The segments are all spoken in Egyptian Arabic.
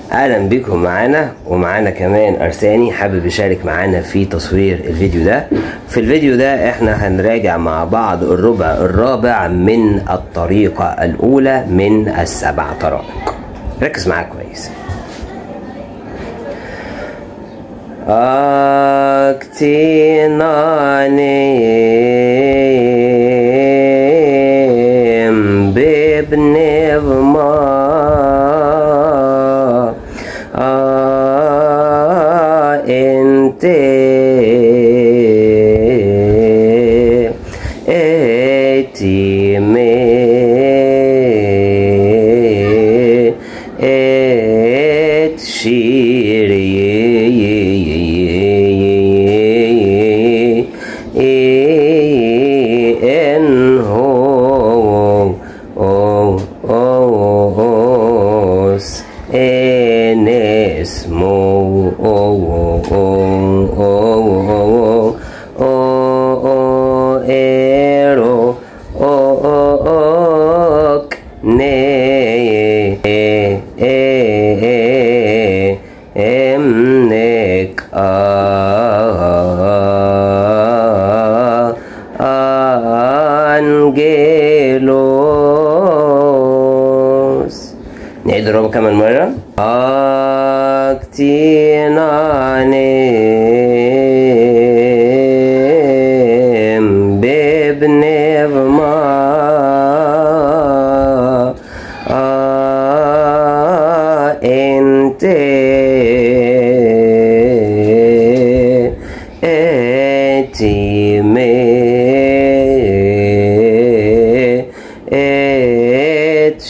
اهلا بكم معانا ومعانا كمان ارساني حابب يشارك معانا في تصوير الفيديو ده في الفيديو ده احنا هنراجع مع بعض الربع الرابع من الطريقة الاولى من السبع طرائق ركز معايا كويس اكتناني بابن ما انت اتي ات شيري ان هو او اوس ان اسمه او او او او ايرو اوك ني امنك انجيلوس نعيد الربع كمان مرة اكتيناني بابن ما انت اتي ات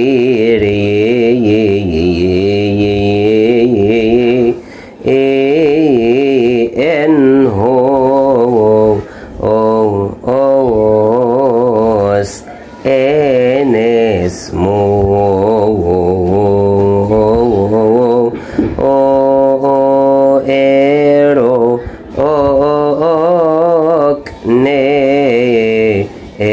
شيري ان هو او اوس ان اسمه او ايرو اوك ني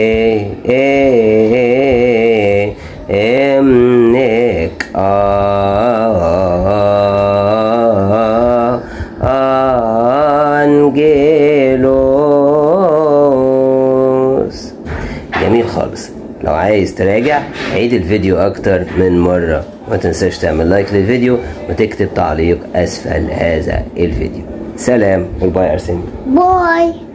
امنك انجيلوس جميل خالص لو عايز تراجع عيد الفيديو اكتر من مرة ما تنساش تعمل لايك للفيديو وتكتب تعليق اسفل هذا الفيديو سلام والباي ارسنال باي